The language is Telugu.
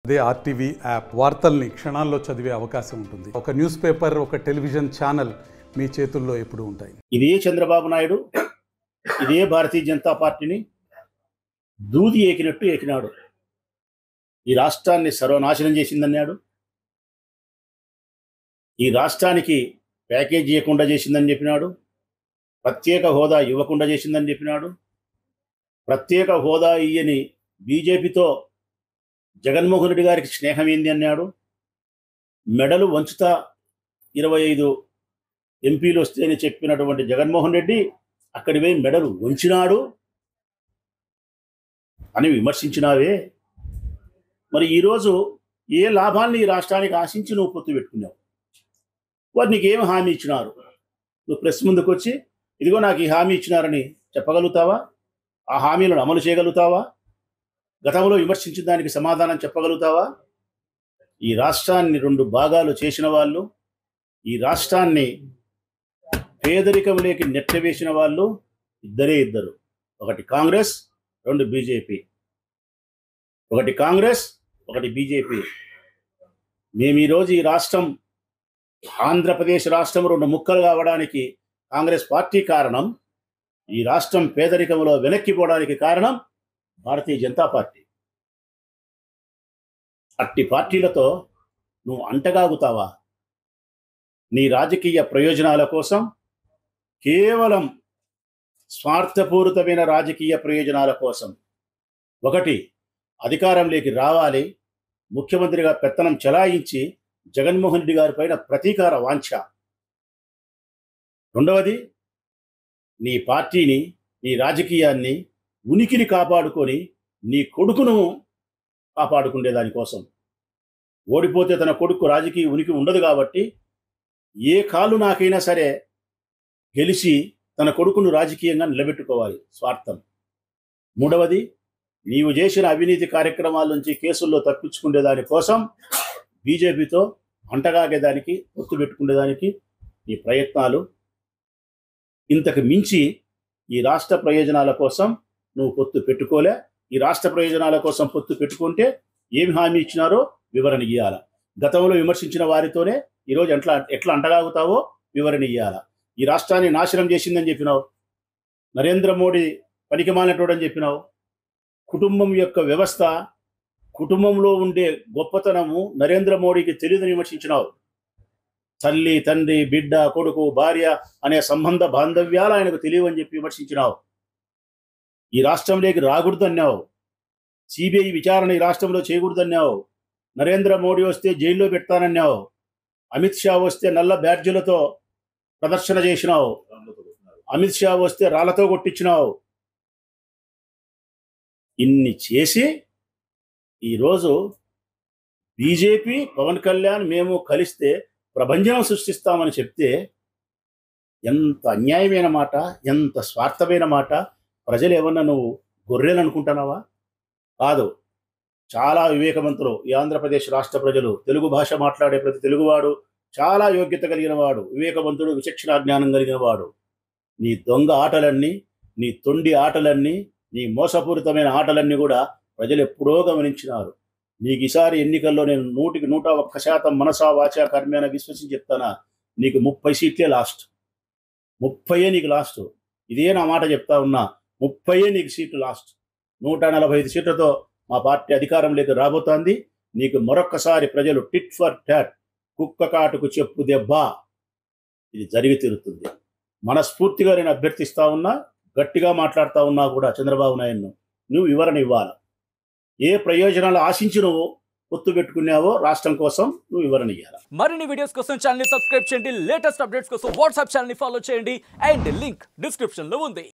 అదే ఆర్టీవీ యాప్ వార్తల్ని క్షణాల్లో చదివే అవకాశం ఉంటుంది ఒక న్యూస్ పేపర్ ఒక టెలివిజన్ ఛానల్ మీ చేతుల్లో ఎప్పుడూ ఉంటాయి ఇదే చంద్రబాబు నాయుడు ఇదే భారతీయ జనతా పార్టీని దూది ఏకినట్టు ఏకినాడు ఈ రాష్ట్రాన్ని సర్వనాశనం చేసిందన్నాడు ఈ రాష్ట్రానికి ప్యాకేజ్ ఇవ్వకుండా చేసిందని చెప్పినాడు ప్రత్యేక హోదా ఇవ్వకుండా చేసిందని చెప్పినాడు ప్రత్యేక హోదా ఇయ్యని బీజేపీతో జగన్మోహన్ రెడ్డి గారికి స్నేహం ఏంది అన్నాడు మెడలు వంచుతా ఇరవై ఐదు ఎంపీలు వస్తేనే చెప్పినటువంటి జగన్మోహన్ రెడ్డి అక్కడి పోయి మెడలు వంచినాడు అని విమర్శించినావే మరి ఈరోజు ఏ లాభాన్ని ఈ రాష్ట్రానికి ఆశించి నువ్వు పొత్తు పెట్టుకున్నావు వారు నీకేం హామీ ఇచ్చినారు నువ్వు ప్రెస్ ముందుకు వచ్చి ఇదిగో నాకు ఈ హామీ ఇచ్చినారని చెప్పగలుగుతావా ఆ హామీలను అమలు చేయగలుగుతావా గతంలో విమర్శించిన దానికి సమాధానం చెప్పగలుగుతావా ఈ రాష్ట్రాన్ని రెండు భాగాలు చేసిన వాళ్ళు ఈ రాష్ట్రాన్ని పేదరికంలోకి నెట్టవేసిన వాళ్ళు ఇద్దరే ఇద్దరు ఒకటి కాంగ్రెస్ రెండు బీజేపీ ఒకటి కాంగ్రెస్ ఒకటి బీజేపీ మేము ఈరోజు ఈ రాష్ట్రం ఆంధ్రప్రదేశ్ రాష్ట్రం రెండు ముక్కలు కావడానికి కాంగ్రెస్ పార్టీ కారణం ఈ రాష్ట్రం పేదరికంలో వెనక్కిపోవడానికి కారణం భారతీయ జనతా పార్టీ అట్టి పార్టీలతో నువ్వు అంటగాగుతావా నీ రాజకీయ ప్రయోజనాల కోసం కేవలం స్వార్థపూరితమైన రాజకీయ ప్రయోజనాల కోసం ఒకటి అధికారంలోకి రావాలి ముఖ్యమంత్రిగా పెత్తనం చెలాయించి జగన్మోహన్ రెడ్డి గారి పైన ప్రతీకార వాంఛ రెండవది నీ పార్టీని నీ రాజకీయాన్ని ఉనికిని కాపాడుకొని నీ కొడుకును కాపాడుకునే దానికోసం ఓడిపోతే తన కొడుకు రాజకీయ ఉనికి ఉండదు కాబట్టి ఏ కాలు నాకైనా సరే గెలిచి తన కొడుకును రాజకీయంగా నిలబెట్టుకోవాలి స్వార్థం మూడవది నీవు చేసిన అవినీతి కార్యక్రమాల నుంచి కేసుల్లో తప్పించుకునే దానికోసం బీజేపీతో అంటగాగేదానికి పొత్తు పెట్టుకునేదానికి నీ ప్రయత్నాలు ఇంతకు మించి ఈ రాష్ట్ర ప్రయోజనాల కోసం నువ్వు పొత్తు పెట్టుకోలే ఈ రాష్ట్ర ప్రయోజనాల కోసం పొత్తు పెట్టుకుంటే ఏమి హామీ ఇచ్చినారో వివరణ ఇవ్వాల గతంలో విమర్శించిన వారితోనే ఈరోజు ఎట్లా ఎట్లా అంటగాగుతావో వివరణ ఇవ్వాల ఈ రాష్ట్రాన్ని నాశనం చేసిందని చెప్పినావు నరేంద్ర మోడీ పనికిమాలినటోడు అని చెప్పినావు కుటుంబం యొక్క వ్యవస్థ కుటుంబంలో ఉండే గొప్పతనము నరేంద్ర మోడీకి తెలియదని విమర్శించినావు తల్లి తండ్రి బిడ్డ కొడుకు భార్య అనే సంబంధ బాంధవ్యాలు ఆయనకు తెలియవని చెప్పి విమర్శించినావు ఈ రాష్ట్రంలోకి రాకూడదన్నావు సిబిఐ విచారణ ఈ రాష్ట్రంలో చేయకూడదన్నావు నరేంద్ర మోడీ వస్తే జైల్లో పెడతానన్నావు అమిత్ షా వస్తే నల్ల బ్యాడ్జీలతో ప్రదర్శన చేసినావు అమిత్ షా వస్తే రాళ్లతో కొట్టించినావు ఇన్ని చేసి ఈరోజు బీజేపీ పవన్ కళ్యాణ్ మేము కలిస్తే ప్రభంజనం సృష్టిస్తామని చెప్తే ఎంత అన్యాయమైన మాట ఎంత స్వార్థమైన మాట ప్రజలు ఏమన్నా నువ్వు గొర్రెలు అనుకుంటున్నావా కాదు చాలా వివేకవంతులు ఈ ఆంధ్రప్రదేశ్ రాష్ట్ర ప్రజలు తెలుగు భాష మాట్లాడే ప్రతి తెలుగువాడు చాలా యోగ్యత కలిగిన వాడు వివేకవంతుడు విచక్షణ జ్ఞానం కలిగిన వాడు నీ దొంగ ఆటలన్నీ నీ తొండి ఆటలన్నీ నీ మోసపూరితమైన ఆటలన్నీ కూడా ప్రజలు ఎప్పుడో గమనించినారు నీకు ఈసారి ఎన్నికల్లో నేను నూటికి నూట ఒక్క శాతం మనసా వాచా కర్మేన విశ్వసించి చెప్తానా నీకు ముప్పై సీట్లే లాస్ట్ ముప్పయే నీకు లాస్ట్ ఇదే నా మాట చెప్తా ఉన్నా ముప్పయే నీకు సీట్లు లాస్ట్ నూట నలభై ఐదు సీట్లతో మా పార్టీ అధికారంలోకి రాబోతోంది నీకు మరొక్కసారి ప్రజలు టిట్ ఫర్ టాట్ కుక్క కాటుకు చెప్పు దెబ్బ ఇది జరిగి తీరుతుంది మనస్ఫూర్తిగా నేను అభ్యర్థిస్తా ఉన్నా గట్టిగా మాట్లాడుతా ఉన్నా కూడా చంద్రబాబు నాయుడును నువ్వు వివరణ ఇవ్వాలి ఏ ప్రయోజనాలు ఆశించి నువ్వు పొత్తు పెట్టుకున్నావో రాష్ట్రం కోసం నువ్వు వివరణ ఇవ్వాలి మరిన్ని వీడియోస్ కోసం ఛానల్ సబ్స్క్రైబ్ చేయండి లేటెస్ట్ అప్డేట్స్ కోసం వాట్సాప్ ఛానల్ ఫాలో చేయండి అండ్ లింక్ డిస్క్రిప్షన్ లో ఉంది